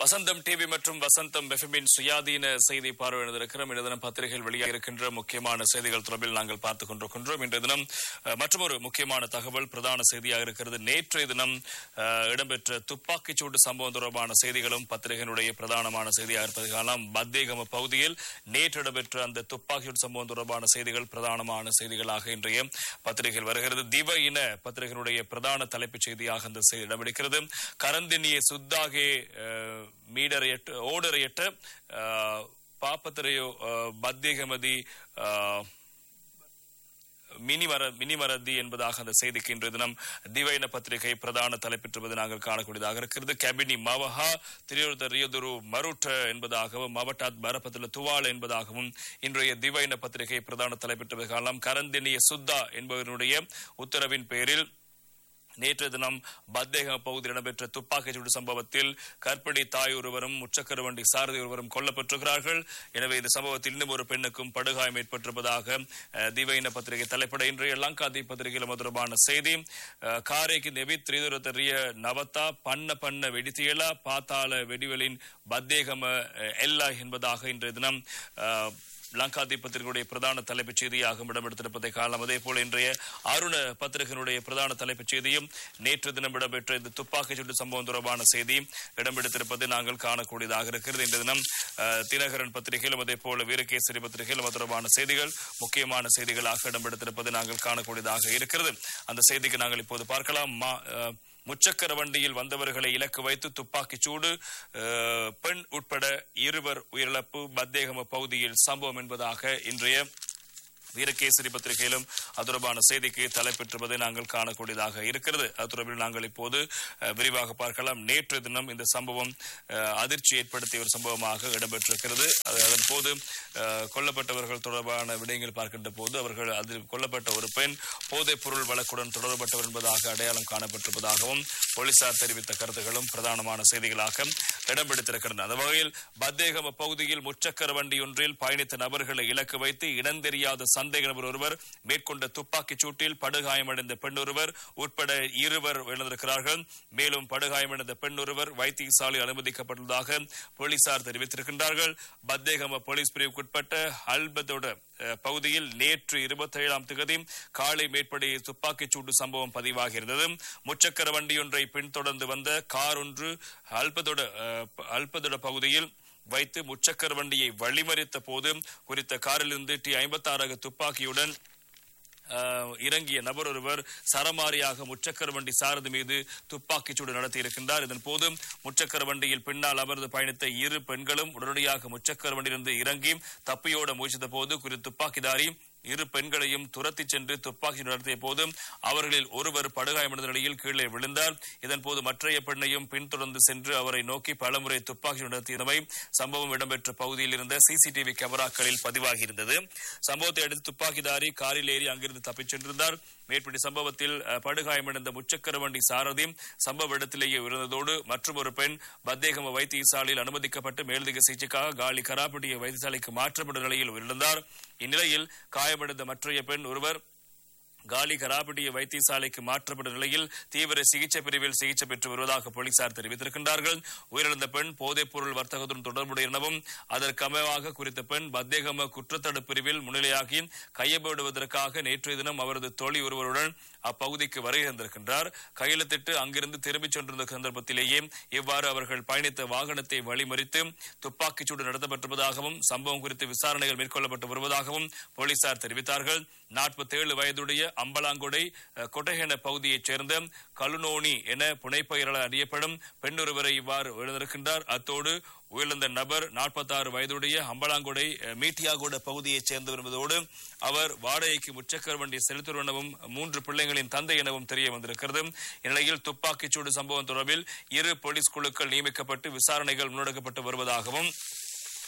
வசந்தம் TV மற்றும் வசந்தம் எஃப்எம்மின் சுயாதீன செய்தி பார்வையிடுந்திருக்கிறோம் இன்று தினம் பத்திரிகைகள் வெளியாக இருக்கின்ற முக்கியமான செய்திகள் தொடர்பில் நாங்கள் பார்த்துக் கொண்டிருக்கின்றோம் இன்றைய தினம் அஹ், மற்றொரு முக்கியமான தகவல் பிரதான செய்தியாக இருக்கிறது நேற்றைய தினம் அஹ், இடம்பெற்ற துப்பாக்கிச்சூடு சம்பவம் தொடர்பான செய்திகளும் பத்திரிகையினுடைய பிரதானமான செய்தியாக இருப்பதை காணலாம் பத்தேகம பகுதியில் நேற்று இடம்பெற்ற அந்த துப்பாக்கிச்சூடு சம்பவம் தொடர்பான செய்திகள் பிரதானமான செய்திகளாக இன்றைய பத்திரிகையில் வருகிறது திவ இன பத்திரிகையினுடைய பிரதான தலைப்புச் செய்தியாக அந்த செய்தி இடம்பெடுக்கிறது கரந்தினிய சுத்தாகே அஹ், மீடரையட்ட ஓடரையட்ட அஹ், பாப்பத்திரையோ அஹ், பத்தேகமதி அஹ், மினிமர மினிமரதி என்பதாக அந்த செய்திக்கு இன்றைய தினம் திவைன பத்திரிகை பிரதான தலைப்பெற்றுவது நாங்கள் காணக்கூடியதாக இருக்கிறது கேபினி மவஹா திரியோத ரியதுரு மருட்ட என்பதாகவும் மவட்டாத் பரபத்துல துவால் என்பதாகவும் இன்றைய திவைன பத்திரிகை பிரதான தலைப்பெற்றுவது காணலாம் கரந்தினிய சுத்தா என்பவருடைய உத்தரவின் பேரில் நேற்று தினம் பத்தேக பகுதியில் இடம்பெற்ற துப்பாக்கிச்சூடு சம்பவத்தில் கற்பிணி தாய் ஒருவரும் முச்சக்கர வண்டி சாரதி ஒருவரும் கொல்லப்பட்டிருக்கிறார்கள் எனவே இந்த சம்பவத்தில் இன்னும் ஒரு பெண்ணுக்கும் படுகாயம் ஏற்பட்டிருப்பதாக அஹ், திவைன பத்திரிகை தலைப்பட இன்றைய லங்காதி பத்திரிகையில் தொடர்பான செய்தி அஹ், காரைக்கு நெவி திரிதுரத்தறிய நவத்தா பண்ண பண்ண வெடித்தியலா பாத்தாள வெடிவலின் பத்தேகம அஹ், எல்லா என்பதாக இன்றைய தினம் அஹ், லங்காதி பத்திரிகையுடைய பிரதான தலைப்புச் செய்தியாக இடம்பெடுத்திருப்பதை காணலாம் அதே போல இன்றைய அருண பத்திரிகையினுடைய பிரதான தலைப்புச் செய்தியும் நேற்று தினம் இடம்பெற்ற இந்த துப்பாக்கிச் சூடு சம்பவம் தொடர்பான செய்தி இடம்பெடுத்திருப்பதை நாங்கள் காணக்கூடியதாக இருக்கிறது இன்று தினம் அஹ், தினகரன் பத்திரிகையிலும் அதே போல வீரகேசரி பத்திரிகையிலும் அது தொடர்பான செய்திகள் முக்கியமான செய்திகளாக இடம்பெடுத்திருப்பதை நாங்கள் காணக்கூடியதாக இருக்கிறது அந்த செய்திக்கு நாங்கள் இப்போது பார்க்கலாம் மா- அஹ், முச்சக்கர வண்டியில் வந்தவர்களை இலக்கு வைத்து துப்பாக்கிச் சூடு அஹ், பெண் உட்பட இருவர் உயிரிழப்பு பத்தேகம பகுதியில் சம்பவம் என்பதாக இன்றைய வீரகேசரி பத்திரிகையிலும் அது தொடர்பான செய்திக்கு தலைப்பெற்றுவதை நாங்கள் காணக்கூடியதாக இருக்கிறது அது தொடர்பில் நாங்கள் இப்போது அஹ், விரிவாக பார்க்கலாம் நேற்று தினம் இந்த சம்பவம் அஹ், அதிர்ச்சி ஏற்படுத்திய ஒரு சம்பவமாக இடம்பெற்றிருக்கிறது அது அதன் போது அஹ், கொல்லப்பட்டவர்கள் தொடர்பான விடயங்கள் பார்க்கின்ற போது அவர்கள் அதில் கொல்லப்பட்ட ஒரு பெண் போதைப் பொருள் வழக்குடன் தொடர்பட்டவர் என்பதாக அடையாளம் காணப்பட்டிருப்பதாகவும் போலீசார் தெரிவித்த கருத்துகளும் பிரதானமான செய்திகளாக இடம்பெடுத்திருக்கின்றன அந்த வகையில் பத்தேகம பகுதியில் முச்சக்கர வண்டி ஒன்றில் பயணித்த நபர்களை இலக்கு வைத்து இனந்தெரியாத சந்தேக நபர் ஒருவர் மேற்கொண்ட துப்பாக்கிச் சூட்டில் படுகாயமடைந்த பெண் ஒருவர் உட்பட இருவர் இழந்திருக்கிறார்கள் மேலும் படுகாயமடைந்த பெண் ஒருவர் வைத்தியசாலையில் அனுமதிக்கப்பட்டுள்ளதாக போலீசார் தெரிவித்திருக்கின்றார்கள் பத்தேகம போலீஸ் பிரிவுக்குட்பட்ட அல்பதோட அஹ், பகுதியில் நேற்று இருபத்தி ஏழாம் திகதி காலை மேற்படி துப்பாக்கிச் சூடு சம்பவம் பதிவாகியிருந்தது முச்சக்கர வண்டியொன்றை பின்தொடர்ந்து வந்த கார் ஒன்று அல்பதோட அஹ், ப- அல்பதோட பகுதியில் வைத்து முச்சக்கர வண்டியை வழிமறித்த போது குறித்த காரிலிருந்து டி ஐம்பத்தி ஆறு துப்பாக்கியுடன் அஹ், இறங்கிய நபர் ஒருவர் சரமாரியாக முச்சக்கர வண்டி சாரதி மீது துப்பாக்கிச்சூடு நடத்தியிருக்கின்றார் இதன் போது முச்சக்கர வண்டியில் பின்னால் அமர்ந்து பயணித்த இரு பெண்களும் உடனடியாக முச்சக்கர வண்டியிலிருந்து இறங்கி தப்பியோட முயற்சித்த போது குறித்த துப்பாக்கிதாரி இரு பெண்களையும் துரத்தி சென்று துப்பாக்கி நடத்திய போது அவர்களில் ஒருவர் படுகாயமடைந்த நிலையில் கீழே விழுந்தார் இதன் போது மற்றைய பெண்ணையும் பின்தொடர்ந்து சென்று அவரை நோக்கி பலமுறை துப்பாக்கி நடத்தியமை சம்பவம் இடம்பெற்ற பகுதியில் இருந்த சிசிடிவி கேமராக்களில் பதிவாகியிருந்தது சம்பவத்தை அடுத்து துப்பாக்கிதாரி காரில் ஏறி அங்கிருந்து தப்பிச் சென்றிருந்தார் மேற்படி சம்பவத்தில் அஹ், படுகாயமடைந்த முச்சக்கர வண்டி சாரதி சம்பவ இடத்திலேயே இருந்ததோடு மற்றொரு பெண் பத்தேகம வைத்தியசாலையில் அனுமதிக்கப்பட்டு மேலதிக சிகிச்சைக்காக காலி கராப்பட்டிய வைத்தியசாலைக்கு மாற்றப்பட்ட நிலையில் உயிரிழந்தார் இந்நிலையில் காயமடைந்த மற்றைய பெண் ஒருவர் காலி கராபடிய வைத்தியசாலைக்கு மாற்றப்பட்ட நிலையில் தீவிர சிகிச்சை பிரிவில் சிகிச்சை பெற்று வருவதாக போலீசார் தெரிவித்திருக்கின்றார்கள் உயிரிழந்த பெண் போதைப் பொருள் வர்த்தகத்துடன் தொடர்புடைய எனவும் அதற்கு அமைவாக குறித்த பெண் பத்தேகம குற்றத்தடுப்பு பிரிவில் முன்னிலையாகி கையப்படுவதற்காக நேற்றைய தினம் அவரது தோழி ஒருவருடன் அப்பகுதிக்கு வருகை தந்திருக்கின்றார் கையெழுத்திட்டு அங்கிருந்து திரும்பிச் சென்றிருந்த சந்தர்ப்பத்திலேயே இவ்வாறு அவர்கள் பயணித்த வாகனத்தை வழிமறித்து துப்பாக்கிச்சூடு நடத்தப்பட்டிருப்பதாகவும் சம்பவம் குறித்து விசாரணைகள் மேற்கொள்ளப்பட்டு வருவதாகவும் போலீசார் தெரிவித்தார்கள் 47 வயதுடைய அம்பலாங்கொடை அஹ், கொட்டகென பகுதியைச் சேர்ந்த கலுனோனி என புனைப்பெயரால் அறியப்படும் பெண்ணொருவரை இவ்வாறு எழுந்திருக்கின்றார் அத்தோடு உயிரிழந்த நபர் 46 வயதுடைய அம்பலாங்கொடை அஹ், மீட்டியாகோட பகுதியைச் சேர்ந்தவர் என்பதோடு அவர் வாடகைக்கு முச்சக்கர வண்டி செலுத்துவர் எனவும் மூன்று பிள்ளைகளின் தந்தை எனவும் தெரிய வந்திருக்கிறது இந்நிலையில் துப்பாக்கிச்சூடு சம்பவம் தொடர்பில் இரு போலீஸ் குழுக்கள் நியமிக்கப்பட்டு விசாரணைகள் முன்னெடுக்கப்பட்டு வருவதாகவும்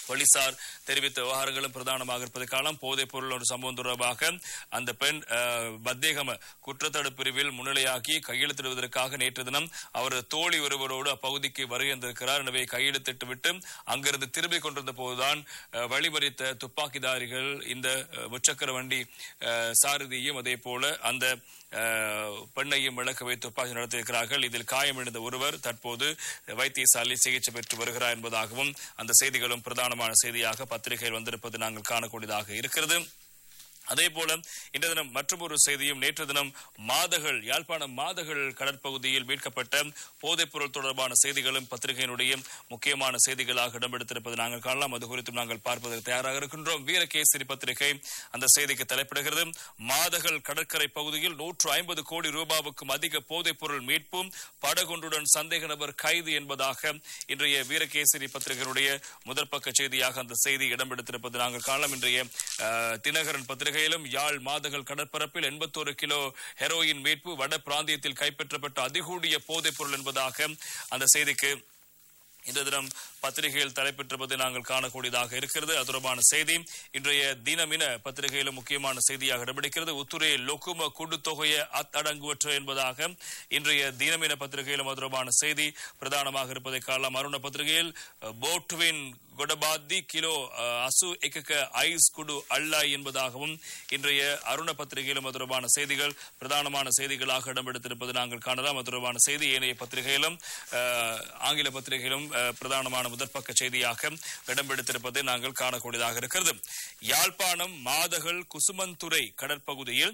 போலீசார் தெரிவித்த விவகாரங்களும் பிரதானமாக இருப்பதை காலம் போதைப் பொருள் ஒரு சம்பவம் தொடர்பாக அந்த பெண் அஹ், பத்தேகம குற்றத்தடுப்பு பிரிவில் முன்னிலையாகி கையெழுத்திடுவதற்காக நேற்று தினம் அவரது தோழி ஒருவரோடு அப்பகுதிக்கு வருகின்றிருக்கிறார் எனவே கையெழுத்திட்டு விட்டு அங்கிருந்து திரும்பிக் கொண்டிருந்த போதுதான் அஹ், வழிமறித்த துப்பாக்கிதாரிகள் இந்த அஹ், முச்சக்கர வண்டி அஹ், சாரதியையும் அதே போல அந்த அஹ், பெண்ணையும் விளக்க வைத்து துப்பாக்கி நடத்தியிருக்கிறார்கள் இதில் காயமடைந்த ஒருவர் தற்போது வைத்தியசாலையில் சிகிச்சை பெற்று வருகிறார் என்பதாகவும் அந்த செய்திகளும் பிரதானமான செய்தியாக பத்திரிகையில் வந்திருப்பது நாங்கள் காணக்கூடியதாக இருக்கிறது அதே போல இன்று தினம் மற்றொரு செய்தியும் நேற்று தினம் மாதகள் யாழ்ப்பாணம் மாதகள் கடற்பகுதியில் மீட்கப்பட்ட போதைப் பொருள் தொடர்பான செய்திகளும் பத்திரிகையினுடைய முக்கியமான செய்திகளாக இடம்பெடுத்திருப்பது நாங்கள் காணலாம் அது குறித்தும் நாங்கள் பார்ப்பதற்கு தயாராக இருக்கின்றோம் வீரகேசரி பத்திரிகை அந்த செய்திக்கு தலைப்பிடுகிறது மாதகள் கடற்கரை பகுதியில் நூற்று ஐம்பது கோடி ரூபாவுக்கும் அதிக போதைப் பொருள் மீட்பும் படகுண்டுடன் சந்தேக நபர் கைது என்பதாக இன்றைய வீரகேசரி பத்திரிகையினுடைய முதற் பக்க செய்தியாக அந்த செய்தி இடம்பெடுத்திருப்பது நாங்கள் காணலாம் இன்றைய அஹ், தினகரன் பத்திரிகையிலும் யாழ் மாதகள் கடற்பரப்பில் எண்பத்தோரு கிலோ ஹெரோயின் மீட்பு வட பிராந்தியத்தில் கைப்பற்றப்பட்ட அதிகூடிய போதைப் பொருள் என்பதாக அந்த செய்திக்கு இந்த தினம் பத்திரிகையில் தலைப்பெற்றிருப்பதை நாங்கள் காணக்கூடியதாக இருக்கிறது அது தொடர்பான செய்தி இன்றைய தினமின பத்திரிகையிலும் முக்கியமான செய்தியாக இடம்பிடிக்கிறது உத்துரே லொக்கும கூட்டுத்தொகையை அத்தடங்குவற்ற என்பதாக இன்றைய தினமின பத்திரிகையிலும் அது தொடர்பான செய்தி பிரதானமாக இருப்பதை காணலாம் அருண பத்திரிகையில் போட்வின் கொடபாதி கிலோ அஹ், அசு எக்கக்க ஐஸ் குடு அல்லாய் என்பதாகவும் இன்றைய அருண பத்திரிகையிலும் அது தொடர்பான செய்திகள் பிரதானமான செய்திகளாக இடம்பெடுத்திருப்பது நாங்கள் காணலாம் அது தொடர்பான செய்தி ஏனைய பத்திரிகையிலும் அஹ், ஆங்கில பத்திரிகையிலும் அஹ், பிரதானமான முதற்பக்க செய்தியாக இடம்பெடுத்திருப்பதை நாங்கள் காணக்கூடியதாக இருக்கிறது யாழ்ப்பாணம் மாதகள் குசுமந்துறை கடற்பகுதியில்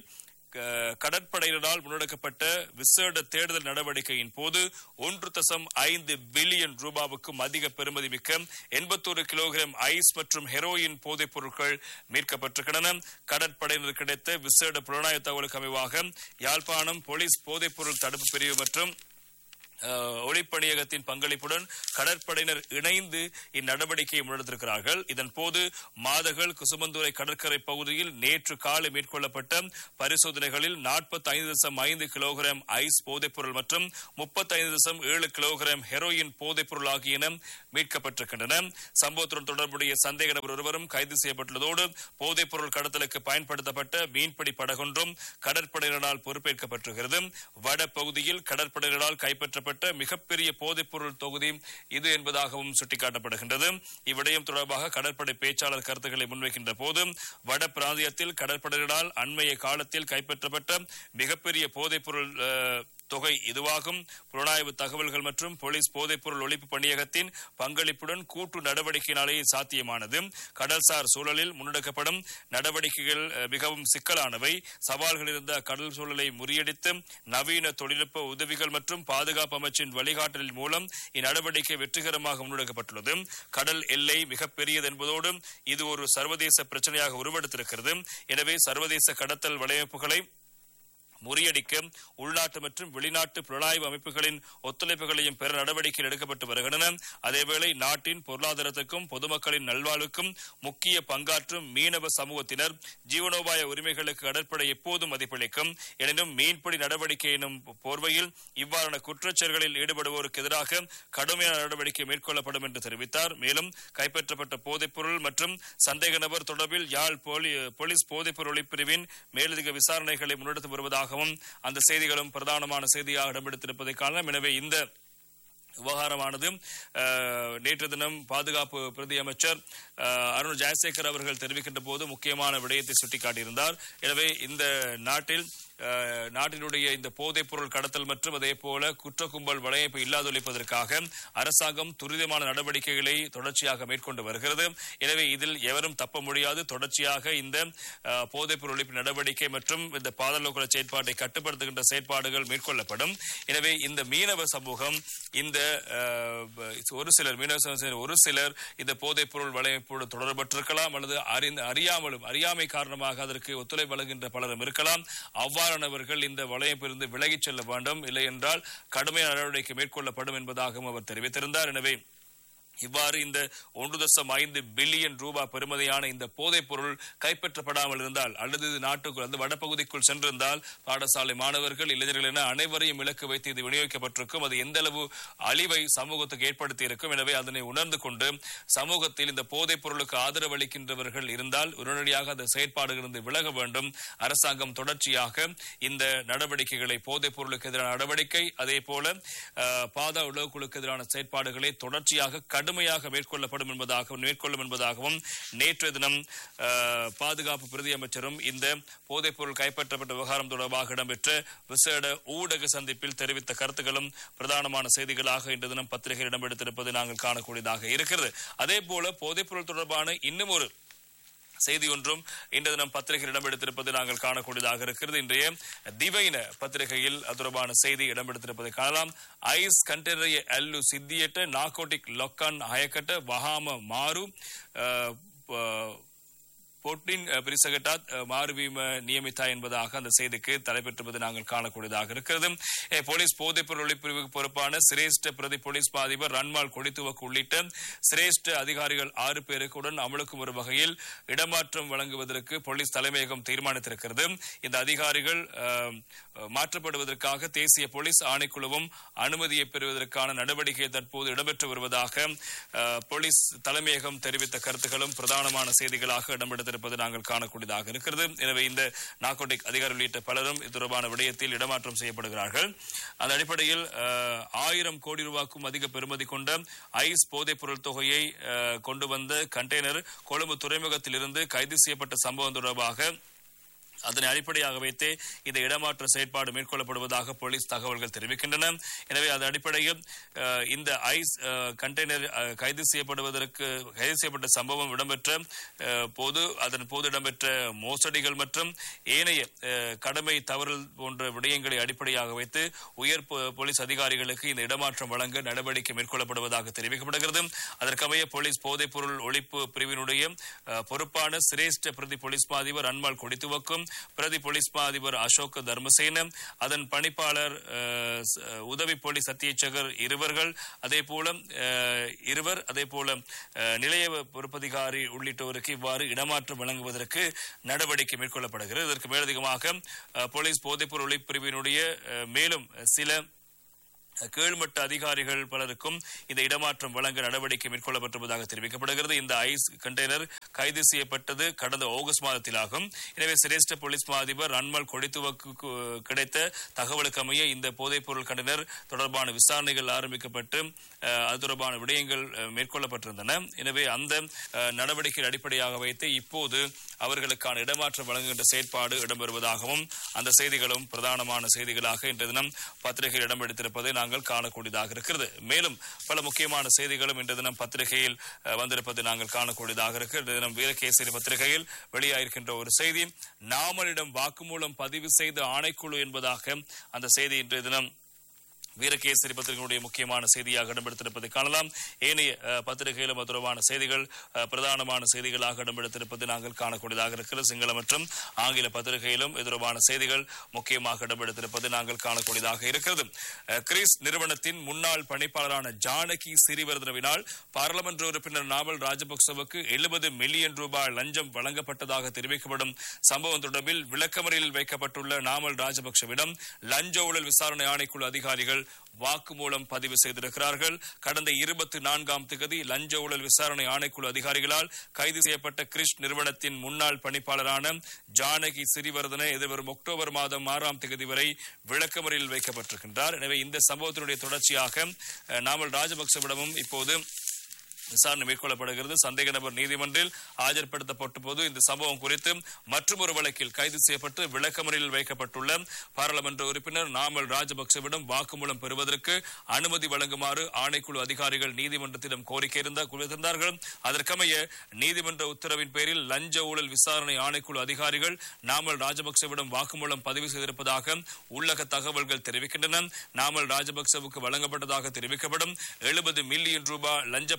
க- கடற்படையினரால் முன்னெடுக்கப்பட்ட விசேட தேடுதல் நடவடிக்கையின் போது ஒன்று தசம் ஐந்து பில்லியன் ரூபாவுக்கும் அதிக பெறுமதி மிக்க எண்பத்தோரு கிலோகிராம் ஐஸ் மற்றும் ஹெரோயின் போதைப் பொருட்கள் மீட்கப்பட்டிருக்கின்றன கடற்படையினர் கிடைத்த விசேட புலனாய்வு தகவலுக்கு அமைவாக யாழ்ப்பாணம் போலீஸ் போதைப் பொருள் தடுப்பு பிரிவு மற்றும் அஹ், ஒளிப்பணியகத்தின் பங்களிப்புடன் கடற்படையினர் இணைந்து இந்நடவடிக்கையை முன்னெடுத்திருக்கிறார்கள் இதன் போது மாதகள் குசுமந்துறை கடற்கரை பகுதியில் நேற்று காலை மேற்கொள்ளப்பட்ட பரிசோதனைகளில் 45 தசம் ஐந்து கிலோகிராம் ஐஸ் போதைப்பொருள் மற்றும் 35 தசம் ஏழு கிலோகிராம் ஹெரோயின் போதைப்பொருள் ஆகியன மீட்கப்பட்டிருக்கின்றன சம்பவத்துடன் தொடர்புடைய சந்தேக நபர் ஒருவரும் கைது செய்யப்பட்டுள்ளதோடு போதைப்பொருள் கடத்தலுக்கு பயன்படுத்தப்பட்ட மீன்பிடி படகொன்றும் கடற்படையினரால் பொறுப்பேற்கப்பட்டிருக்கிறது வட பகுதியில் கடற்படையினரால் கைப்பற்றப்பட்ட மிகப்பெரிய போதைப்பொருள் தொகுதி இது என்பதாகவும் சுட்டிக்காட்டப்படுகின்றது இவ்விடயம் தொடர்பாக கடற்படை பேச்சாளர் கருத்துக்களை முன்வைக்கின்ற போது வட பிராந்தியத்தில் கடற்படையினரால் அண்மைய காலத்தில் கைப்பற்றப்பட்ட மிகப்பெரிய போதைப்பொருள் அஹ், தொகை இதுவாகும் புலனாய்வு தகவல்கள் மற்றும் போலீஸ் போதைப்பொருள் ஒழிப்பு பணியகத்தின் பங்களிப்புடன் கூட்டு நடவடிக்கையினாலேயே சாத்தியமானது கடல்சார் சூழலில் முன்னெடுக்கப்படும் நடவடிக்கைகள் அஹ், மிகவும் சிக்கலானவை சவால்கள் இருந்த கடல் சூழலை முறியடித்து நவீன தொழில்நுட்ப உதவிகள் மற்றும் பாதுகாப்பு அமைச்சின் வழிகாட்டலின் மூலம் இந்நடவடிக்கை வெற்றிகரமாக முன்னெடுக்கப்பட்டுள்ளது கடல் எல்லை மிகப்பெரியது என்பதோடு இது ஒரு சர்வதேச பிரச்சனையாக உருவெடுத்திருக்கிறது எனவே சர்வதேச கடத்தல் வலையமைப்புகளை முறியடிக்க உள்நாட்டு மற்றும் வெளிநாட்டு புலனாய்வு அமைப்புகளின் ஒத்துழைப்புகளையும் பெற நடவடிக்கைகள் எடுக்கப்பட்டு வருகின்றன அதேவேளை நாட்டின் பொருளாதாரத்துக்கும் பொதுமக்களின் நல்வாழ்வுக்கும் முக்கிய பங்காற்றும் மீனவ சமூகத்தினர் ஜீவனோபாய உரிமைகளுக்கு கடற்படை எப்போதும் மதிப்பளிக்கும் எனினும் மீன்பிடி நடவடிக்கை எனும் போர்வையில் இவ்வாறான குற்றச்செயல்களில் ஈடுபடுவோருக்கு எதிராக கடுமையான நடவடிக்கை மேற்கொள்ளப்படும் என்று தெரிவித்தார் மேலும் கைப்பற்றப்பட்ட போதைப்பொருள் மற்றும் சந்தேக நபர் தொடர்பில் யாழ் போலி- போலீஸ் போதைப்பொருள் ஒழிப்பிரிவின் மேலதிக விசாரணைகளை முன்னெடுத்து வருவதாகவும் அந்த செய்திகளும் பிரதானமான செய்தியாக இடம்பெடுத்திருப்பதை காணலாம் எனவே இந்த விவகாரமானது அஹ், நேற்று தினம் பாதுகாப்பு பிரதி அமைச்சர் அஹ், அருண் ஜெயசேகர் அவர்கள் தெரிவிக்கின்ற போது முக்கியமான விடயத்தை சுட்டிக்காட்டியிருந்தார் எனவே இந்த நாட்டில் அஹ், நாட்டினுடைய இந்த போதைப் பொருள் கடத்தல் மற்றும் அதே போல குற்ற கும்பல் வளையப்பை இல்லாதொழிப்பதற்காக அரசாங்கம் துரிதமான நடவடிக்கைகளை தொடர்ச்சியாக மேற்கொண்டு வருகிறது எனவே இதில் எவரும் தப்ப முடியாது தொடர்ச்சியாக இந்த அஹ், போதைப் பொருள் ஒழிப்பு நடவடிக்கை மற்றும் இந்த பாதலோகல செயற்பாட்டை கட்டுப்படுத்துகின்ற செயற்பாடுகள் மேற்கொள்ளப்படும் எனவே இந்த மீனவ சமூகம் இந்த அஹ், ஒரு சிலர் மீனவ சமூகத்தினர் ஒரு சிலர் இந்த போதைப் பொருள் வளையப்போடு தொடர்பட்டிருக்கலாம் அல்லது அறிந்து அறியாமலும் அறியாமை காரணமாக அதற்கு ஒத்துழைப்பு வழங்குகின்ற பலரும் இருக்கலாம் அவ்வாறானவர்கள் இந்த வளையப்பிலிருந்து விலகிச் செல்ல வேண்டும் இல்லை என்றால் கடுமையான நடவடிக்கை மேற்கொள்ளப்படும் என்பதாகவும் அவர் தெரிவித்திருந்தார் எனவே இவ்வாறு இந்த ஒன்று தசம் ஐந்து பில்லியன் ரூபாய் பெறுமதியான இந்த போதைப் பொருள் கைப்பற்றப்படாமல் இருந்தால் அல்லது இது நாட்டுக்குள் அந்த வடபகுதிக்குள் சென்றிருந்தால் பாடசாலை மாணவர்கள் இளைஞர்கள் என அனைவரையும் இலக்கு வைத்து இது விநியோகிக்கப்பட்டிருக்கும் அது எந்த அளவு அழிவை சமூகத்துக்கு ஏற்படுத்தி இருக்கும் எனவே அதனை உணர்ந்து கொண்டு சமூகத்தில் இந்த போதைப் பொருளுக்கு ஆதரவு அளிக்கின்றவர்கள் இருந்தால் உடனடியாக அந்த செயற்பாடுகளிலிருந்து விலக வேண்டும் அரசாங்கம் தொடர்ச்சியாக இந்த நடவடிக்கைகளை போதைப் பொருளுக்கு எதிரான நடவடிக்கை அதே போல அஹ், பாதா உலகுக்குழுக்கு எதிரான செயற்பாடுகளை தொடர்ச்சியாக கடுமையாக மேற்கொள்ளப்படும் என்பதாகவும் மேற்கொள்ளும் என்பதாகவும் நேற்றைய தினம் அஹ், பாதுகாப்பு பிரதி அமைச்சரும் இந்த போதைப் பொருள் கைப்பற்றப்பட்ட விவகாரம் தொடர்பாக இடம்பெற்ற விசேட ஊடக சந்திப்பில் தெரிவித்த கருத்துக்களும் பிரதானமான செய்திகளாக இன்று தினம் பத்திரிகையில் இடம்பெடுத்திருப்பது நாங்கள் காணக்கூடியதாக இருக்கிறது அதே போல போதைப் பொருள் தொடர்பான இன்னும் ஒரு செய்தி ஒன்றும் இன்று தினம் பத்திரிகையில் இடம்பெடுத்திருப்பது நாங்கள் காணக்கூடியதாக இருக்கிறது இன்றைய திவைன பத்திரிகையில் அது தொடர்பான செய்தி இடம்பெடுத்திருப்பதை காணலாம் ஐஸ் கண்டெய்னரை அல்லு சித்தியட்ட நாகோட்டிக் லொக்கான் அயக்கட்ட வஹாம மாறு அஹ், ப- பொட்டின் பிரிசகட்டாத் மாறுவீம நியமித்தா என்பதாக அந்த செய்திக்கு தலைப்பெற்றிருப்பது நாங்கள் காணக்கூடியதாக இருக்கிறது எ, போலீஸ் போதைப்பொருள் ஒழிப்பிரிவுக்கு பொறுப்பான சிரேஷ்ட பிரதி போலீஸ் மா அதிபர் ரன்மால் கொடித்துவக்கு உள்ளிட்ட சிரேஷ்ட அதிகாரிகள் ஆறு பேருக்கு உடன் அமலுக்கும் ஒரு வகையில் இடமாற்றம் வழங்குவதற்கு போலீஸ் தலைமையகம் தீர்மானித்திருக்கிறது இந்த அதிகாரிகள் அஹ், மாற்றப்படுவதற்காக தேசிய போலீஸ் ஆணைக்குழுவும் அனுமதியை பெறுவதற்கான நடவடிக்கை தற்போது இடம்பெற்று வருவதாக அஹ், போலீஸ் தலைமையகம் தெரிவித்த கருத்துக்களும் பிரதானமான செய்திகளாக இடம்பெடுத்திருப்பது நாங்கள் காணக்கூடியதாக இருக்கிறது எனவே இந்த நார்கோட்டிக் அதிகாரி உள்ளிட்ட பலரும் இது தொடர்பான விடயத்தில் இடமாற்றம் செய்யப்படுகிறார்கள் அந்த அடிப்படையில் அஹ், ஆயிரம் கோடி ரூபாய்க்கும் அதிக பெறுமதி கொண்ட ஐஸ் போதைப் பொருள் தொகையை அஹ், கொண்டு வந்த கண்டெய்னர் கொழும்பு துறைமுகத்திலிருந்து கைது செய்யப்பட்ட சம்பவம் தொடர்பாக அதனை அடிப்படையாக வைத்தே இந்த இடமாற்ற செயற்பாடு மேற்கொள்ளப்படுவதாக போலீஸ் தகவல்கள் தெரிவிக்கின்றன எனவே அதன் அடிப்படையில் அஹ், இந்த ஐஸ் அஹ், கண்டெய்னர் அஹ், கைது செய்யப்படுவதற்கு கைது செய்யப்பட்ட சம்பவம் இடம்பெற்ற அஹ், போது அதன் போது இடம்பெற்ற மோசடிகள் மற்றும் ஏனைய அஹ், கடமை தவறல் போன்ற விடயங்களை அடிப்படையாக வைத்து உயர் போ- போலீஸ் அதிகாரிகளுக்கு இந்த இடமாற்றம் வழங்க நடவடிக்கை மேற்கொள்ளப்படுவதாக தெரிவிக்கப்படுகிறது அதற்கமைய போலீஸ் போதைப் பொருள் ஒழிப்பு பிரிவினுடைய அஹ், பொறுப்பான சிரேஷ்ட பிரதி போலீஸ் மா அதிபர் அன்பால் கொடித்துவக்கும் பிரதி போலீஸ் மா அதிபர் அசோக் தர்மசேன அதன் பணிப்பாளர் அஹ், ஸ்- அஹ், உதவி போலீஸ் அத்தியட்சகர் இருவர்கள் அதே போல அஹ், இருவர் அதே போல அஹ், நிலைய பொறுப்பதிகாரி உள்ளிட்டோருக்கு இவ்வாறு இடமாற்றம் வழங்குவதற்கு நடவடிக்கை மேற்கொள்ளப்படுகிறது இதற்கு மேலதிகமாக அஹ், போலீஸ் போதைப்பொருள் ஒழிப்பு பிரிவினுடைய அஹ், மேலும் சில கீழ்மட்ட அதிகாரிகள் பலருக்கும் இந்த இடமாற்றம் வழங்க நடவடிக்கை மேற்கொள்ளப்பட்டிருப்பதாக தெரிவிக்கப்படுகிறது இந்த ஐஸ் கண்டெய்னர் கைது செய்யப்பட்டது கடந்த ஆகஸ்ட் மாதத்திலாகும் எனவே சிரேஷ்ட போலீஸ் மா அதிபர் ரன்மல் கொடித்துவக்கு கு- கிடைத்த தகவலுக்கு அமைய இந்த போதைப் பொருள் கண்டெய்னர் தொடர்பான விசாரணைகள் ஆரம்பிக்கப்பட்டு அஹ், அது தொடர்பான விடயங்கள் அஹ், மேற்கொள்ளப்பட்டிருந்தன எனவே அந்த அஹ், நடவடிக்கை அடிப்படையாக வைத்து இப்போது அவர்களுக்கான இடமாற்றம் வழங்குகின்ற செயற்பாடு இடம்பெறுவதாகவும் அந்த செய்திகளும் பிரதானமான செய்திகளாக இன்றைய தினம் பத்திரிகையில் இடம்பெடுத்திருப்பதை நாங்கள் காணக்கூடியதாக இருக்கிறது மேலும் பல முக்கியமான செய்திகளும் இன்றைய தினம் பத்திரிகையில் அஹ், வந்திருப்பதை நாங்கள் காணக்கூடியதாக இருக்கு இன்றைய தினம் வீரகேசரி பத்திரிகையில் வெளியாகிருக்கின்ற ஒரு செய்தி நாமலிடம் வாக்குமூலம் பதிவு செய்த ஆணைக்குழு என்பதாக அந்த செய்தி இன்றைய தினம் வீரகேசரி பத்திரிகையுடைய முக்கியமான செய்தியாக இடம்பெடுத்திருப்பதை காணலாம் ஏனைய அஹ், பத்திரிகையிலும் அது தொடர்பான செய்திகள் அஹ், பிரதானமான செய்திகளாக இடம்பெடுத்திருப்பது நாங்கள் காணக்கூடியதாக இருக்கிறது சிங்கள மற்றும் ஆங்கில பத்திரிகையிலும் இது தொடர்பான செய்திகள் முக்கியமாக இடம்பெடுத்திருப்பது நாங்கள் காணக்கூடியதாக இருக்கிறது அஹ், கிறிஸ் நிறுவனத்தின் முன்னாள் பணிப்பாளரான ஜானகி சிறிவர்தனவினால் பாராளுமன்ற உறுப்பினர் நாவல் ராஜபக்சவுக்கு எழுபது மில்லியன் ரூபாய் லஞ்சம் வழங்கப்பட்டதாக தெரிவிக்கப்படும் சம்பவம் தொடர்பில் விளக்கமறியலில் வைக்கப்பட்டுள்ள நாமல் ராஜபக்சவிடம் லஞ்ச ஊழல் விசாரணை ஆணைக்குழு அதிகாரிகள் வாக்குமூலம் பதிவு செய்திருக்கிறார்கள் கடந்த இருபத்தி நான்காம் திகதி லஞ்ச ஊழல் விசாரணை ஆணைக்குழு அதிகாரிகளால் கைது செய்யப்பட்ட கிறிஸ் நிறுவனத்தின் முன்னாள் பணிப்பாளரான ஜானகி சிறிவர்தன எதிர்வரும் அக்டோபர் மாதம் ஆறாம் திகதி வரை விளக்கமறியலில் வைக்கப்பட்டிருக்கின்றார் எனவே இந்த சம்பவத்தினுடைய தொடர்ச்சியாக அஹ், நாமல் ராஜபக்சவிடமும் இப்போது விசாரணை மேற்கொள்ளப்படுகிறது சந்தேக நபர் நீதிமன்றில் ஆஜர்படுத்தப்பட்ட போது இந்த சம்பவம் குறித்து மற்றொரு வழக்கில் கைது செய்யப்பட்டு விளக்கமறியலில் வைக்கப்பட்டுள்ள பாராளுமன்ற உறுப்பினர் நாமல் ராஜபக்சவிடம் வாக்குமூலம் பெறுவதற்கு அனுமதி வழங்குமாறு ஆணைக்குழு அதிகாரிகள் நீதிமன்றத்திடம் கோரிக்கை இருந்தா- கொடுத்திருந்தார்கள் அதற்கமைய நீதிமன்ற உத்தரவின் பேரில் லஞ்ச ஊழல் விசாரணை ஆணைக்குழு அதிகாரிகள் நாமல் ராஜபக்சவிடம் வாக்குமூலம் பதிவு செய்திருப்பதாக உள்ளக தகவல்கள் தெரிவிக்கின்றன நாமல் ராஜபக்சவுக்கு வழங்கப்பட்டதாக தெரிவிக்கப்படும் எழுபது மில்லியன் ரூபாய் லஞ்ச பணம் தற்போது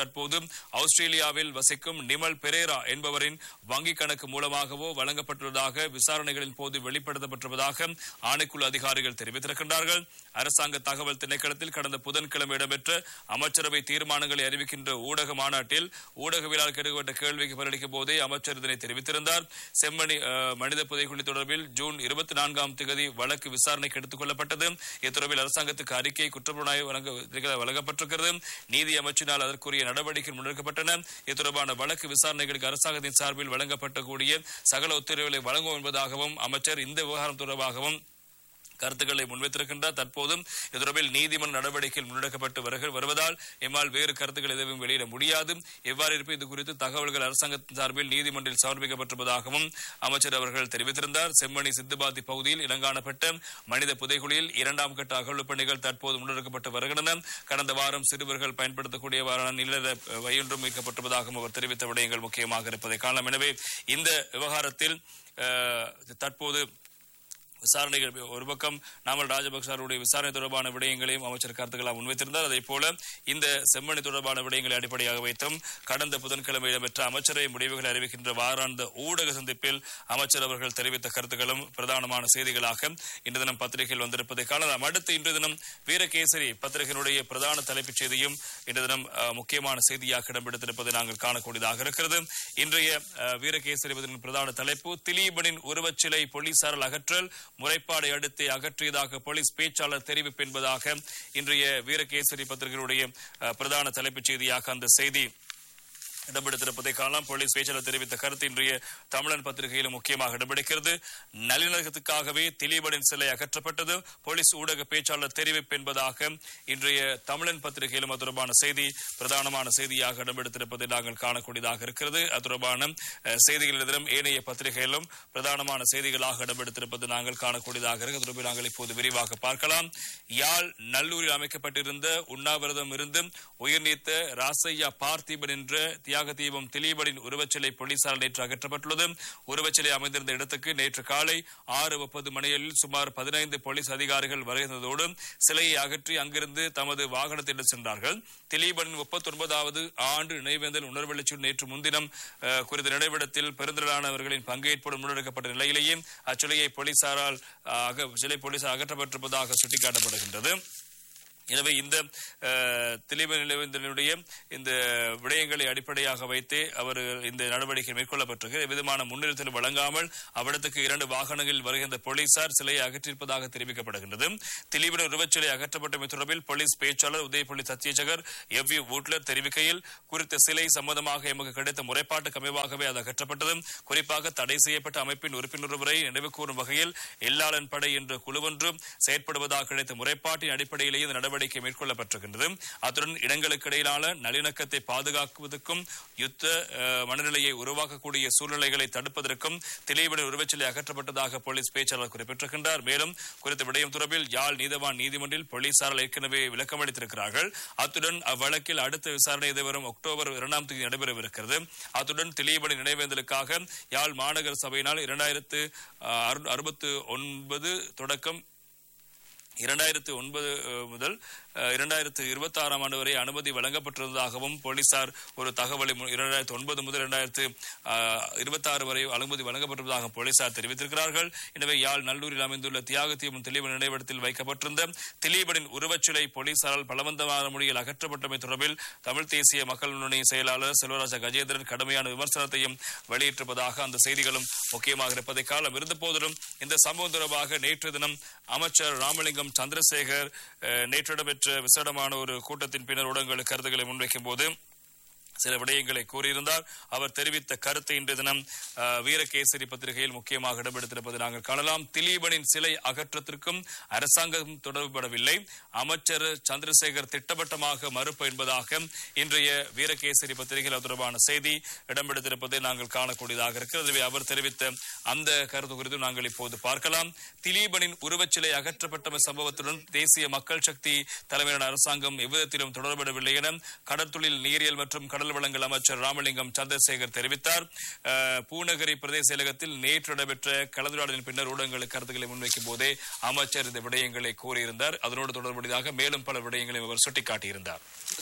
தற்போது ஆஸ்திரேலியாவில் வசிக்கும் நிமல் பெரேரா என்பவரின் வங்கிக் கணக்கு மூலமாகவோ வழங்கப்பட்டுள்ளதாக விசாரணைகளின் போது வெளிப்படுத்தப்பட்டிருப்பதாக ஆணைக்குழு அதிகாரிகள் தெரிவித்திருக்கின்றார்கள் அரசாங்க தகவல் திணைக்களத்தில் கடந்த புதன்கிழமை இடம்பெற்ற அமைச்சரவை தீர்மானங்களை அறிவிக்கின்ற ஊடக மாநாட்டில் ஊடகவியலாளர் கேட்கப்பட்ட கேள்விக்கு பதிலளிக்கும் போதே அமைச்சர் இதனை தெரிவித்திருந்தார் செம்மணி அஹ், மனித புதைக்குழி தொடர்பில் ஜூன் இருபத்தி நான்காம் தேதி வழக்கு விசாரணைக்கு எடுத்துக் கொள்ளப்பட்டது இத்தொடர்பில் அரசாங்கத்துக்கு அறிக்கை குற்றப்புலனாய்வு வழங்க வழங்கப்பட்டிருக்கிறது நீதி அமைச்சினால் அதற்குரிய நடவடிக்கை முன்னெடுக்கப்பட்டன இது தொடர்பான வழக்கு விசாரணைகளுக்கு அரசாங்கத்தின் சார்பில் வழங்கப்பட்டக்கூடிய சகல உத்தரவுகளை வழங்கும் என்பதாகவும் அமைச்சர் இந்த விவகாரம் தொடர்பாகவும் கருத்துக்களை முன்வைத்திருக்கின்றார் தற்போதும் இது தொடர்பில் நீதிமன்ற நடவடிக்கைகள் முன்னெடுக்கப்பட்டு வருக- வருவதால் எம்மால் வேறு கருத்துக்கள் எதுவும் வெளியிட முடியாது எவ்வாறு இருப்பு இது குறித்து தகவல்கள் அரசாங்கத்தின் சார்பில் நீதிமன்றில் சமர்ப்பிக்கப்பட்டிருப்பதாகவும் அமைச்சர் அவர்கள் தெரிவித்திருந்தார் செம்மணி சித்துபாத்தி பகுதியில் இனங்காணப்பட்ட மனித புதைகுழியில் இரண்டாம் கட்ட அகழ்வு பணிகள் தற்போது முன்னெடுக்கப்பட்டு வருகின்றன கடந்த வாரம் சிறுவர்கள் பயன்படுத்தக்கூடியவாறான நில வையொன்றும் வைக்கப்பட்டிருப்பதாகவும் அவர் தெரிவித்த விடயங்கள் முக்கியமாக இருப்பதை காணலாம் எனவே இந்த விவகாரத்தில் அஹ், தற்போது விசாரணைகள் ஒரு பக்கம் நாமல் ராஜபக்சருடைய விசாரணை தொடர்பான விடயங்களையும் அமைச்சர் கருத்துக்களாக முன்வைத்திருந்தார் அதே போல இந்த செம்மணி தொடர்பான விடயங்களை அடிப்படையாக வைத்தும் கடந்த புதன்கிழமை இடம்பெற்ற அமைச்சரவை முடிவுகளை அறிவிக்கின்ற வாராந்த ஊடக சந்திப்பில் அமைச்சர் அவர்கள் தெரிவித்த கருத்துக்களும் பிரதானமான செய்திகளாக இன்று தினம் பத்திரிகையில் வந்திருப்பதை காணலாம் அடுத்து இன்று தினம் வீரகேசரி பத்திரிகையினுடைய பிரதான தலைப்புச் செய்தியும் இன்று தினம் அஹ், முக்கியமான செய்தியாக இடம்பெடுத்திருப்பதை நாங்கள் காணக்கூடியதாக இருக்கிறது இன்றைய அஹ், வீரகேசரி பத்திரிகையின் பிரதான தலைப்பு திலீபனின் உருவச்சிலை போலீசாரால் அகற்றல் முறைப்பாடை அடுத்து அகற்றியதாக போலீஸ் பேச்சாளர் தெரிவிப்பு என்பதாக இன்றைய வீரகேசரி பத்திரிகையுடைய அஹ், பிரதான தலைப்புச் செய்தியாக அந்த செய்தி இடம்பெடுத்திருப்பதை காணலாம் போலீஸ் பேச்சாளர் தெரிவித்த கருத்து இன்றைய தமிழன் பத்திரிகையிலும் முக்கியமாக இடம்பெடுக்கிறது நல்லிணக்கத்துக்காகவே திலீபனின் சிலை அகற்றப்பட்டது போலீஸ் ஊடக பேச்சாளர் தெரிவிப்பு என்பதாக இன்றைய தமிழன் பத்திரிகையிலும் அது தொடர்பான செய்தி பிரதானமான செய்தியாக இடம்பெடுத்திருப்பதை நாங்கள் காணக்கூடியதாக இருக்கிறது அது தொடர்பான அஹ், செய்திகள் எதிரும் ஏனைய பத்திரிகையிலும் பிரதானமான செய்திகளாக இடம்பெடுத்திருப்பது நாங்கள் காணக்கூடியதாக இருக்கிறது அது தொடர்பில் நாங்கள் இப்போது விரிவாக பார்க்கலாம் யாழ் நல்லூரில் அமைக்கப்பட்டிருந்த உண்ணாவிரதம் இருந்து உயிர் நீத்த ராசையா பார்த்திபன் என்ற தியாக தீபம் திலீபனின் உருவச்சிலை போலீசார் நேற்று அகற்றப்பட்டுள்ளது உருவச்சிலை அமைந்திருந்த இடத்துக்கு நேற்று காலை ஆறு முப்பது மணியில் சுமார் பதினைந்து போலீஸ் அதிகாரிகள் வருகிறதோடு சிலையை அகற்றி அங்கிருந்து தமது வாகனத்தில் சென்றார்கள் திலீபனின் முப்பத்தி ஒன்பதாவது ஆண்டு நினைவேந்தல் உணர்வெழுச்சி நேற்று முன்தினம் அஹ், குறித்த நினைவிடத்தில் பெருந்திரளானவர்களின் பங்கேற்புடன் முன்னெடுக்கப்பட்ட நிலையிலேயே அச்சிலையை போலீசாரால் அஹ், அக- சிலை போலீசார் அகற்றப்பட்டிருப்பதாக சுட்டிக்காட்டப்படுகின்றது எனவே இந்த அஹ், திலீப நிலைவேந்தனுடைய இந்த விடயங்களை அடிப்படையாக வைத்தே அவர் இந்த நடவடிக்கை மேற்கொள்ளப்பட்டிருக்கு விதமான முன்னிறுத்தல் வழங்காமல் அவ்விடத்துக்கு இரண்டு வாகனங்களில் வருகின்ற போலீசார் சிலையை அகற்றியிருப்பதாக தெரிவிக்கப்படுகின்றது திலீபன உருவச்சிலை அகற்றப்பட்டமை தொடர்பில் போலீஸ் பேச்சாளர் உதயபள்ளி சத்யசகர் எவ் வி வூட்லர் தெரிவிக்கையில் குறித்த சிலை சம்பந்தமாக எமக்கு கிடைத்த முறைப்பாட்டுக்கு அமைவாகவே அது அகற்றப்பட்டது குறிப்பாக தடை செய்யப்பட்ட அமைப்பின் உறுப்பினர் ஒருவரை நினைவு கூறும் வகையில் எல்லாளன் படை என்ற குழுவொன்று செயற்படுவதாக கிடைத்த முறைப்பாட்டின் அடிப்படையிலேயே இந்த நடவடிக்கை மேற்கொள்ளப்பட்டிருக்கின்றது அத்துடன் இடங்களுக்கு இடையிலான நல்லிணக்கத்தை பாதுகாக்குவதற்கும் யுத்த அஹ், மனநிலையை உருவாக்கக்கூடிய சூழ்நிலைகளை தடுப்பதற்கும் திலீபனின் உருவச்சிலை அகற்றப்பட்டதாக போலீஸ் பேச்சாளர் குறிப்பிட்டிருக்கின்றார் மேலும் குறித்த விடயம் தொடர்பில் யாழ் நீதவான் நீதிமன்றில் போலீசாரால் ஏற்கனவே விளக்கமளித்திருக்கிறார்கள் அத்துடன் அவ்வழக்கில் அடுத்த விசாரணை எதிர்வரும் அக்டோபர் இரண்டாம் தேதி நடைபெறவிருக்கிறது அத்துடன் திலீபனின் நினைவேந்தலுக்காக யாழ் மாநகர சபையினால் இரண்டாயிரத்து அறுபத்து ஒன்பது தொடக்கம் இரண்டாயிரத்து ஒன்பது அஹ், முதல் அஹ், இரண்டாயிரத்து இருபத்தி ஆறாம் ஆண்டு வரை அனுமதி வழங்கப்பட்டிருந்ததாகவும் போலீசார் ஒரு தகவலை மு- இரண்டாயிரத்து ஒன்பது முதல் இரண்டாயிரத்து இருபத்தி ஆறு வரை அனுமதி வழங்கப்பட்டிருப்பதாக போலீசார் தெரிவித்திருக்கிறார்கள் எனவே யாழ் நல்லூரில் அமைந்துள்ள தியாகத்தீபம் திலீபன் நினைவிடத்தில் வைக்கப்பட்டிருந்த திலீபனின் உருவச்சிலை போலீசாரால் பலவந்தமான முறையில் அகற்றப்பட்டமை தொடர்பில் தமிழ் தேசிய மக்கள் முன்னணி செயலாளர் செல்வராஜ கஜேந்திரன் கடுமையான விமர்சனத்தையும் வெளியிட்டிருப்பதாக அந்த செய்திகளும் முக்கியமாக இருப்பதை காலம் இருந்த போதிலும் இந்த சம்பவம் தொடர்பாக நேற்று தினம் அமைச்சர் ராமலிங்கம் சந்திரசேகர் அஹ், நேற்று இடம்பெற்ற விசேடமான ஒரு கூட்டத்தின் பின்னர் ஊடகங்களுக்கு கருத்துக்களை முன்வைக்கும் போது சில விடயங்களை கூறியிருந்தார் அவர் தெரிவித்த கருத்தை இன்று தினம் அஹ், வீரகேசரி பத்திரிகையில் முக்கியமாக இடம்பெடுத்திருப்பதை நாங்கள் காணலாம் திலீபனின் சிலை அகற்றத்திற்கும் அரசாங்கம் தொடர்புபடவில்லை அமைச்சர் சந்திரசேகர் திட்டவட்டமாக மறுப்பு என்பதாக இன்றைய வீரகேசரி பத்திரிகையில் அது தொடர்பான செய்தி இடம்பெடுத்திருப்பதை நாங்கள் காணக்கூடியதாக இருக்கிறது எனவே அவர் தெரிவித்த அந்த கருத்து குறித்து நாங்கள் இப்போது பார்க்கலாம் திலீபனின் உருவச்சிலை அகற்றப்பட்ட சம்பவத்துடன் தேசிய மக்கள் சக்தி தலைமையிலான அரசாங்கம் எவ்விதத்திலும் தொடர்படவில்லை என கடற்தொழில் நீரியல் மற்றும் கடல் வளங்கள் அமைச்சர் ராமலிங்கம் சந்திரசேகர் தெரிவித்தார் அஹ், பூநகரி பிரதேச செயலகத்தில் நேற்று நடைபெற்ற கலந்துரையாடலின் பின்னர் ஊடகங்களுக்கு கருத்துக்களை முன்வைக்கும் போதே அமைச்சர் இந்த விடயங்களை கூறியிருந்தார் அதனோடு தொடர்புடையதாக மேலும் பல விடயங்களையும் அவர் சுட்டிக்காட்டியிருந்தார்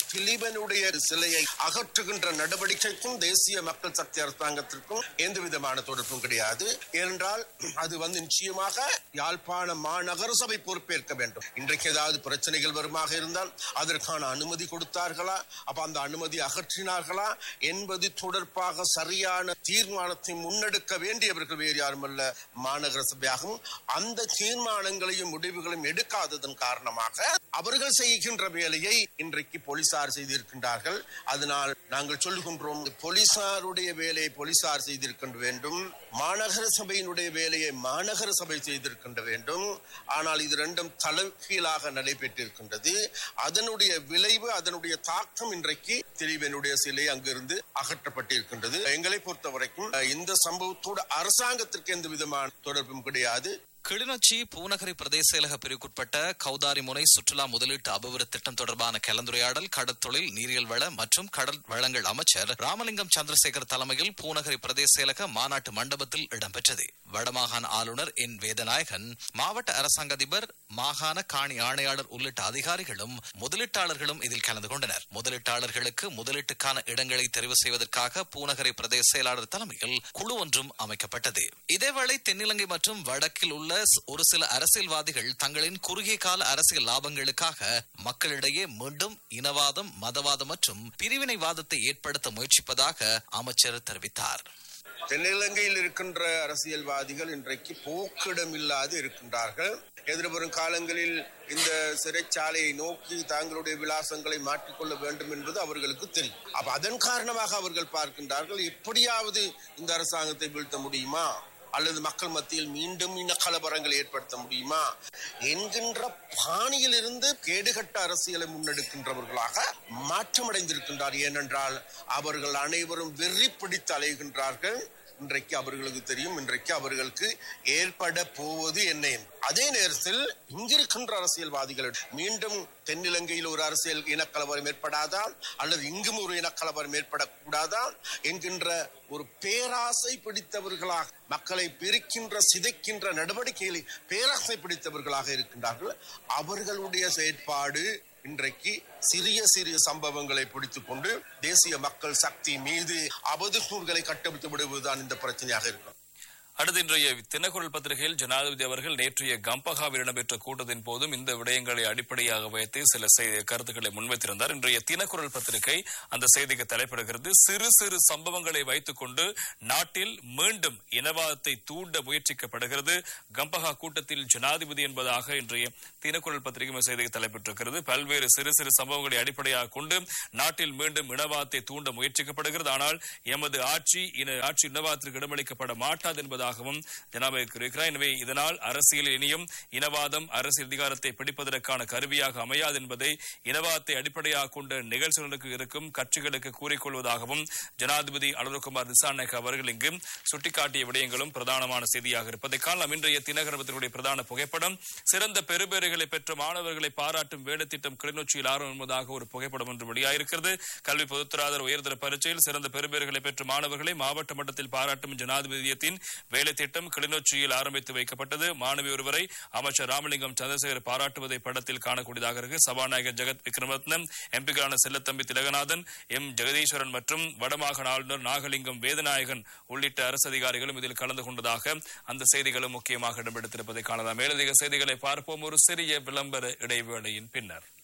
திலீபனுடைய சிலையை அகற்றுகின்ற நடவடிக்கைக்கும் தேசிய மக்கள் சக்தி அரசாங்கத்திற்கும் எந்த விதமான தொடர்பும் கிடையாது ஏனென்றால் அது வந்து நிச்சயமாக யாழ்ப்பாண மாநகர சபை பொறுப்பேற்க வேண்டும் இன்றைக்கு ஏதாவது பிரச்சனைகள் வருமாக இருந்தால் அதற்கான அனுமதி கொடுத்தார்களா அப்ப அந்த அனுமதி அகற்றினார்களா என்பது தொடர்பாக சரியான தீர்மானத்தை முன்னெடுக்க வேண்டியவர்கள் வேறு யாரும் அல்ல மாநகர சபையாகவும் அந்த தீர்மானங்களையும் முடிவுகளையும் எடுக்காததன் காரணமாக அவர்கள் செய்கின்ற வேலையை இன்றைக்கு போலீசார் செய்திருக்கின்றார்கள் அதனால் நாங்கள் சொல்லுகின்றோம் போலீசாருடைய வேலையை போலீசார் செய்திருக்கின்ற வேண்டும் மாநகர சபையினுடைய வேலையை மாநகர சபை செய்திருக்கின்ற வேண்டும் ஆனால் இது ரெண்டும் தலைகீழாக நடைபெற்றிருக்கின்றது அதனுடைய விளைவு அதனுடைய தாக்கம் இன்றைக்கு திலீபனுடைய சிலை அங்கிருந்து அகற்றப்பட்டிருக்கின்றது எங்களை பொறுத்த வரைக்கும் இந்த சம்பவத்தோடு அரசாங்கத்திற்கு எந்த விதமான தொடர்பும் கிடையாது கிளிநொச்சி பூநகரி பிரதேச செயலக பிரிவுக்குட்பட்ட கௌதாரி முனை சுற்றுலா முதலீட்டு அபிவிருத்தி திட்டம் தொடர்பான கலந்துரையாடல் கடற்தொழில் நீரியல் வள மற்றும் கடல் வளங்கள் அமைச்சர் ராமலிங்கம் சந்திரசேகர் தலைமையில் பூநகரி பிரதேச செயலக மாநாட்டு மண்டபத்தில் இடம்பெற்றது வடமாகாண ஆளுநர் என் வேதநாயகன் மாவட்ட அரசாங்க அதிபர் மாகாண காணி ஆணையாளர் உள்ளிட்ட அதிகாரிகளும் முதலீட்டாளர்களும் இதில் கலந்து கொண்டனர் முதலீட்டாளர்களுக்கு முதலீட்டுக்கான இடங்களை தெரிவு செய்வதற்காக பூநகரி பிரதேச செயலாளர் தலைமையில் குழு ஒன்றும் அமைக்கப்பட்டது இதேவேளை தென்னிலங்கை மற்றும் வடக்கில் உள்ள ஒரு சில அரசியல்வாதிகள் தங்களின் குறுகிய கால அரசியல் லாபங்களுக்காக மக்களிடையே மீண்டும் இனவாதம் மதவாதம் மற்றும் பிரிவினைவாதத்தை ஏற்படுத்த முயற்சிப்பதாக அமைச்சர் தெரிவித்தார் தென்னிலங்கையில் இருக்கின்ற அரசியல்வாதிகள் இன்றைக்கு போக்கிடம் இல்லாது இருக்கின்றார்கள் எதிர்வரும் காலங்களில் இந்த சிறைச்சாலையை நோக்கி தங்களுடைய விலாசங்களை மாற்றிக்கொள்ள வேண்டும் என்பது அவர்களுக்கு தெரியும் அப்ப அதன் காரணமாக அவர்கள் பார்க்கின்றார்கள் எப்படியாவது இந்த அரசாங்கத்தை வீழ்த்த முடியுமா அல்லது மக்கள் மத்தியில் மீண்டும் இன கலவரங்களை ஏற்படுத்த முடியுமா என்கின்ற பாணியில் இருந்து கேடுகட்ட அரசியலை முன்னெடுக்கின்றவர்களாக மாற்றமடைந்திருக்கின்றார் ஏனென்றால் அவர்கள் அனைவரும் வெறி பிடித்து அலைகின்றார்கள் இன்றைக்கு அவர்களுக்கு தெரியும் இன்றைக்கு அவர்களுக்கு ஏற்பட போவது என்ன அதே நேரத்தில் இங்கிருக்கின்ற அரசியல்வாதிகள் மீண்டும் தென்னிலங்கையில் ஒரு அரசியல் இனக்கலவரம் ஏற்படாதா அல்லது இங்கும் ஒரு இனக்கலவரம் ஏற்படக்கூடாதா என்கின்ற ஒரு பேராசை பிடித்தவர்களாக மக்களை பிரிக்கின்ற சிதைக்கின்ற நடவடிக்கைகளை பேராசை பிடித்தவர்களாக இருக்கின்றார்கள் அவர்களுடைய செயற்பாடு இன்றைக்கு சிறிய சிறிய சம்பவங்களை பிடித்துக் கொண்டு தேசிய மக்கள் சக்தி மீது அவதூறுகளை கட்டமைத்து விடுவதுதான் இந்த பிரச்சனையாக இருக்கும் அடுத்து இன்றைய தினக்குரல் பத்திரிகையில் ஜனாதிபதி அவர்கள் நேற்றைய கம்பகாவில் இடம்பெற்ற கூட்டத்தின் போதும் இந்த விடயங்களை அடிப்படையாக வைத்து சில செய்தி கருத்துக்களை முன்வைத்திருந்தார் இன்றைய தினக்குரல் பத்திரிகை அந்த செய்திக்கு தலைப்பிடுகிறது சிறு சிறு சம்பவங்களை வைத்துக் கொண்டு நாட்டில் மீண்டும் இனவாதத்தை தூண்ட முயற்சிக்கப்படுகிறது கம்பகா கூட்டத்தில் ஜனாதிபதி என்பதாக இன்றைய தினக்குரல் பத்திரிகை செய்திக்கு தலைப்பிட்டிருக்கிறது பல்வேறு சிறு சிறு சம்பவங்களை அடிப்படையாக கொண்டு நாட்டில் மீண்டும் இனவாதத்தை தூண்ட முயற்சிக்கப்படுகிறது ஆனால் எமது ஆட்சி ஆட்சி இனவாதத்திற்கு இடமளிக்கப்பட மாட்டாது என்பதாக உள்ளதாகவும் ஜனாபதி கூறியிருக்கிறார் எனவே இதனால் அரசியல் இனியும் இனவாதம் அரசியல் அதிகாரத்தை பிடிப்பதற்கான கருவியாக அமையாது என்பதை இனவாதத்தை அடிப்படையாக கொண்ட நிகழ்ச்சிகளுக்கு இருக்கும் கட்சிகளுக்கு கூறிக்கொள்வதாகவும் ஜனாதிபதி அனுரகுமார் திசாநாயக் அவர்கள் இங்கு சுட்டிக்காட்டிய விடயங்களும் பிரதானமான செய்தியாக இருப்பதை காணலாம் இன்றைய தினகரபத்தினுடைய பிரதான புகைப்படம் சிறந்த பெறுபேறுகளை பெற்ற மாணவர்களை பாராட்டும் வேடத்திட்டம் கிளிநொச்சியில் ஆரம்பம் என்பதாக ஒரு புகைப்படம் ஒன்று வெளியாயிருக்கிறது கல்வி பொதுத்தராதர் உயர்தர பரீட்சையில் சிறந்த பெறுபேறுகளை பெற்ற மாணவர்களை மாவட்ட மட்டத்தில் பாராட்டும் ஜனாதிபதியத்தின் வேலை திட்டம் கிளிநொச்சியில் ஆரம்பித்து வைக்கப்பட்டது மாணவி ஒருவரை அமைச்சர் ராமலிங்கம் சந்திரசேகர் பாராட்டுவதை படத்தில் காணக்கூடியதாக இருக்கு சபாநாயகர் ஜெகத் விக்ரமரத்னம் எம்பிக்களான செல்லத்தம்பி திலகநாதன் எம் ஜெகதீஸ்வரன் மற்றும் வடமாகாண ஆளுநர் நாகலிங்கம் வேதநாயகன் உள்ளிட்ட அரசு அதிகாரிகளும் இதில் கலந்து கொண்டதாக அந்த செய்திகளும் முக்கியமாக இடம்பெடுத்திருப்பதை காணலாம் மேலதிக செய்திகளை பார்ப்போம் ஒரு சிறிய விளம்பர இடைவேளையின் பின்னர்